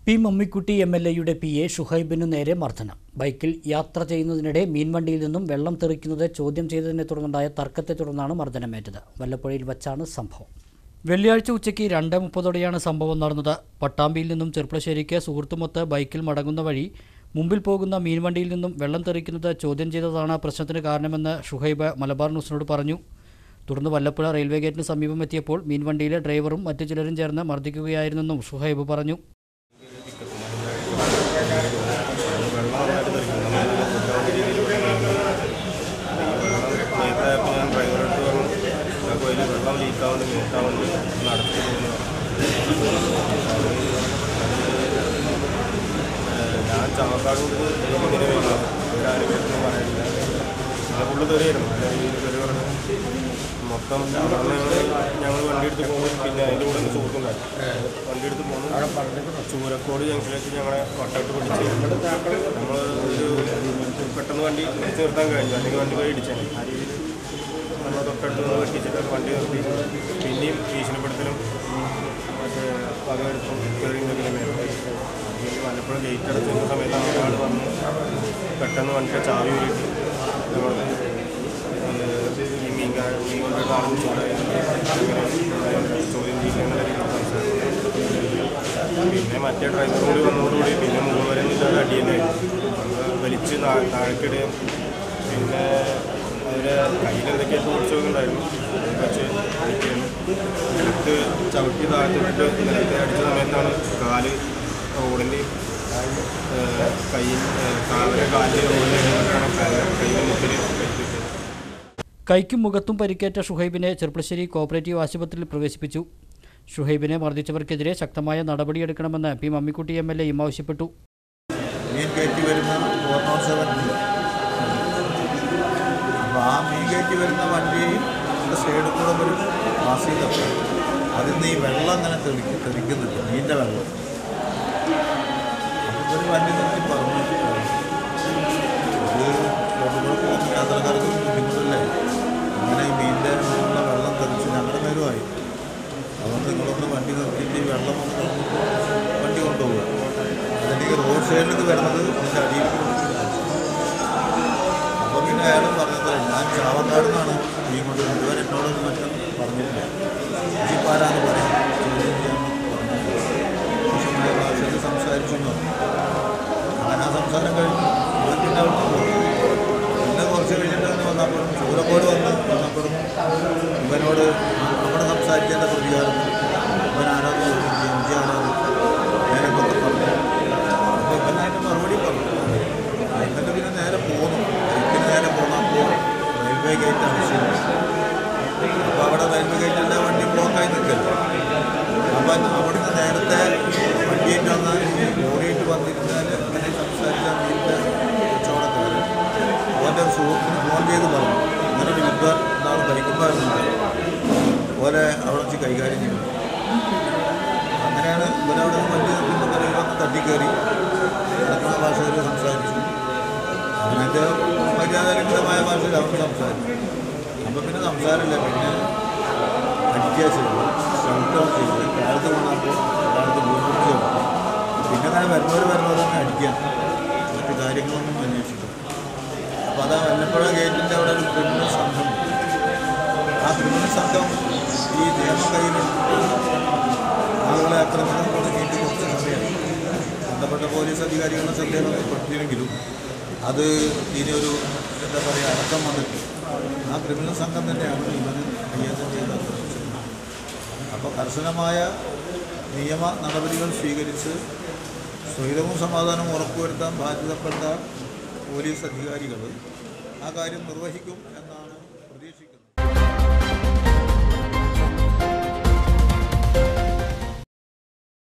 P Mammikutty M L എയുടെ P A ഷുഹൈബിനു നേരെ മർദ്ദനം ബൈക്കിൽ യാത്ര ചെയ്യുന്നതിനിടെ മീൻവണ്ടിയിൽ നിന്നും വെള്ളം തെറിക്കുന്നത് ചോദ്യം ചെയ്തതിനെ തുടർന്നുണ്ടായ തർക്കത്തെ തുടർന്നാണ് മർദ്ദനമേറ്റത് വല്ലപ്പുഴയിൽ വച്ചാണ് സംഭവം വെള്ളിയാഴ്ച ഉച്ചയ്ക്ക് രണ്ട് മുപ്പതോടെയാണ് സംഭവം നടന്നത് പട്ടാമ്പിയിൽ നിന്നും ചെർപ്പളശ്ശേരിക്ക് സുഹൃത്തുമൊത്ത് ബൈക്കിൽ മടങ്ങുന്ന വഴി മുമ്പിൽ പോകുന്ന മീൻവണ്ടിയിൽ നിന്നും വെള്ളം തെറിക്കുന്നത് ചോദ്യം ചെയ്തതാണ് പ്രശ്നത്തിന് കാരണമെന്ന് ഷുഹൈബ് മലബാർ ന്യൂസിനോട് പറഞ്ഞു തുടർന്ന് വല്ലപ്പുഴ റെയിൽവേ ഗേറ്റിന് സമീപം എത്തിയപ്പോൾ മീൻവണ്ടിയിലെ ഡ്രൈവറും മറ്റു ചിലരും ചേർന്ന് മർദ്ദിക്കുകയായിരുന്നെന്നും ഷുഹൈബ് പറഞ്ഞു നേരത്തെ ഞാൻ ഡ്രൈവറോട് പറഞ്ഞു ഞങ്ങൾക്ക് അതിൽ വെള്ളം ലീക്കാവുന്നുണ്ട് ലീക്കാവുന്നുണ്ട് നടത്തി പോകുന്നു ഞാൻ ചാവക്കാട് കൊണ്ട് ഇങ്ങനെ വരുന്നു ഒരാരും വരുന്നു പറയുന്നില്ല പിന്നെ ഫുള്ള് തെറിയായിരുന്നു അതിൻ്റെ രീതിയിൽ തെറി പറഞ്ഞു മൊത്തം അവിടുന്ന് ഞങ്ങൾ വണ്ടി എടുത്ത് പോകും പിന്നെ അതിൻ്റെ കൂടെ ഒന്ന് സുഹൃത്തുണ്ടായിരുന്നു വണ്ടി എടുത്ത് പോകുന്നു ചൂരക്കോട് ജംഗ്ഷനിലേക്ക് ഞങ്ങളെ വട്ടമിട്ട് പിടിച്ച് നമ്മൾ ഒരു പെട്ടെന്ന് വണ്ടി നിർത്തി നിർത്താൻ കഴിഞ്ഞു അല്ലെങ്കിൽ വണ്ടി പോയി ഇടിച്ചാൽ ആ രീതിയിൽ നമ്മൾ തൊട്ടടുത്ത് നിന്ന് വെട്ടിച്ചിട്ട് വണ്ടി നിർത്തി പിന്നെയും ഭീഷണിപ്പെടുത്തലും മറ്റേ പകയെടുത്തും കയറിയൊക്കെ മലപ്പുറം ഗേറ്റ് അടച്ചിരുന്ന സമയത്താണ് ഒരാൾ വന്ന് പെട്ടെന്ന് വണ്ടിയുടെ ചാവി ഊരിയിട്ട് നമ്മൾ ഈ മീൻ കാ- മീൻ കൊണ്ടുവരുന്ന ആളും ചൂടായി അങ്ങനെ ചോദ്യം ചെയ്യുന്ന രീതിയിൽ സംസാരിച്ചു പിന്നെ മറ്റേ ഡ്രൈവർ കൂടി വന്നതോടുകൂടി പിന്നെ മൂന്ന് വരെ ഇല്ലാതെ അടി തന്നെയായിരുന്നു നമ്മൾ വലിച്ച് താ- താഴേക്കിടുകയും പിന്നെ അതിൻ്റെ കയ്യിൽ എന്തൊക്കെയോ ടൂൾസൊക്കെ ഉണ്ടായിരുന്നു അത് വെച്ച് അടിക്കുകയും നിലത്ത് ചവിട്ടി താഴ്ത്തിട്ട് നിലത്ത് അടിച്ച സമയത്താണ് കാല് റോഡിൻ്റെ കൈ കാവലെ കാലിൽ റോഡിൻ്റെ കയ്യിൽ മുട്ടിൽ പറ്റിയിട്ട് കൈക്കും മുഖത്തും പരിക്കേറ്റ ഷുഹൈബിനെ ചെർപ്പളശ്ശേരി കോപ്പറേറ്റീവ് ആശുപത്രിയിൽ പ്രവേശിപ്പിച്ചു ഷുഹൈബിനെ മർദ്ദിച്ചവർക്കെതിരെ ശക്തമായ നടപടിയെടുക്കണമെന്ന് പി മമ്മിക്കുട്ടി എം എൽ എയും ആവശ്യപ്പെട്ടു മീൻ കയറ്റി വരുന്ന പൂർണ്ണോത്സവത്തിൽ അപ്പോൾ ആ മീൻ കയറ്റി വരുന്ന വണ്ടി സൈഡിൽ കൂടെ ഒരു പാസ് ചെയ്തപ്പോൾ അതിൽ നിന്ന് ഈ വെള്ളം അങ്ങനെ തെളിക്ക് തെളിക്കുന്നുണ്ട് മീനിൻ്റെ വെള്ളം അപ്പോൾ ഒരു വണ്ടി നിർത്തി പറഞ്ഞു ഇത് റോഡിലൂടെ പോകുന്ന യാത്രക്കാർക്ക് ബുദ്ധിമുട്ടല്ലേ അങ്ങനെ ഈ മീനിൻ്റെ ഉള്ള വെള്ളം തെളിച്ച് ഞങ്ങളുടെ നേരമായി അതുകൊണ്ട് നിങ്ങളൊന്ന് വണ്ടി നിർത്തിയിട്ട് ഈ വെള്ളം ഒന്ന് കളഞ്ഞിട്ട് വണ്ടി കൊണ്ടുപോകുക അതിലേക്ക് റോഡ് സൈഡിൽ ഇത് വരുന്നത് ഇതിൻ്റെ അടിയിൽ അപ്പോൾ പിന്നെ അയാൾ പറഞ്ഞത് ഞാൻ ചാവക്കാട് നിന്നാണ് മീൻ കൊണ്ട് ഇതുവരെ എന്നോടൊന്നും മറ്റും പറഞ്ഞിട്ടില്ല ഇതിപ്പോൾ ആരാന്ന് പറയും ചോദ്യം ചെയ്യാൻ പറഞ്ഞു പക്ഷെ മലയാള ഭാഷയിൽ സംസാരിച്ചു എന്ന് പറഞ്ഞു അങ്ങനെ ആ സംസാരം കഴിഞ്ഞു ഇവൻ പിന്നെ അവിടെ പോയി പിന്നെ കുറച്ച് കഴിഞ്ഞിട്ട് അങ്ങനെ വന്നപ്പോഴും ചൂരക്കോട് വന്ന് വന്നപ്പോഴും ഇവനോട് അവിടെ സംസാരിച്ചതിൻ്റെ പ്രതികാരം ഇവൻ ആരാധന എം ജി ആരാധന നേരൊക്കെ പറഞ്ഞു അപ്പോൾ ഇവൻ അതിൻ്റെ മറുപടി പറഞ്ഞു എന്നിട്ട് പിന്നെ നേരെ പോന്നു ബൈക്കിന് നേരെ പോന്നപ്പോൾ റെയിൽവേ ഗേറ്റ് ആവശ്യം അപ്പോൾ അവിടെ റെയിൽവേ ഗേറ്റിൻ്റെ വണ്ടി ബ്ലോക്കായി നിൽക്കല്ലോ അപ്പം അവിടുന്ന് നേരത്തെ വണ്ടിയിട്ട് വന്ന് ലോറിയിട്ട് വന്നിരുന്നാൽ ഇങ്ങനെ സംസാരിച്ച വീട്ടിലെ കച്ചവടക്കാരൻ അവൻ്റെ ഒരു സുഹൃത്തിന് ഫോൺ ചെയ്ത് പറഞ്ഞു ഇങ്ങനെ ഒരു യുദ്ധം നാളെ ഭരിക്കുമ്പോഴുണ്ട് പോലെ അവിടെ വെച്ച് കൈകാര്യം ചെയ്തു അങ്ങനെയാണ് ഇവരവിടെ നിന്ന് വണ്ടി നിർത്തുമ്പോൾ കരയിൽ വന്ന് തട്ടിക്കയറി നടക്കുന്ന ഭാഷയിൽ സംസാരിച്ചു അവനൻ്റെ മര്യാദരഹിതമായ ഭാഷയിൽ അവൻ സംസാരിച്ചു അപ്പം പിന്നെ സംസാരമില്ല പിന്നെ അടിക്കുക ചെയ്തു ഷൗട്ടൗൺ ചെയ്തു കാലത്ത് കൊണ്ടപ്പോൾ കാലത്ത് ഭൂമിക്ക് പിന്നെ അങ്ങനെ വരുന്നവർ വരുന്നവർ തന്നെ അടിക്കാൻ മറ്റു കാര്യങ്ങളൊന്നും അന്വേഷിക്കും അപ്പോൾ അതാ വല്ലപ്പുഴ ഗേറ്റിൻ്റെ അവിടെ ഒരു ക്രിമിനൽ സംഘം ആ ക്രിമിനൽ സംഘം ഈ നിയമം കയ്യിൽ ആളുകളെ ആക്രമണം തുടങ്ങിയിട്ട് കുറച്ച് സമയമായി ബന്ധപ്പെട്ട പോലീസ് അധികാരികളുടെ ശ്രദ്ധയിലൊന്നും പെട്ടില്ലെങ്കിലും അത് ഇനിയൊരു എന്താ പറയുക അടക്കം വന്നിട്ട് ആ ക്രിമിനൽ സംഘം തന്നെയാണ് ഇവന് കയ്യേറ്റം ചെയ്ത് ആക്രമിച്ചത് അപ്പോൾ കർശനമായ നിയമ നടപടികൾ സ്വീകരിച്ച് സ്വൈരവും സമാധാനവും ഉറപ്പുവരുത്താൻ ബാധ്യതപ്പെട്ട പോലീസ് അധികാരികൾ ആ കാര്യം നിർവഹിക്കും എന്ന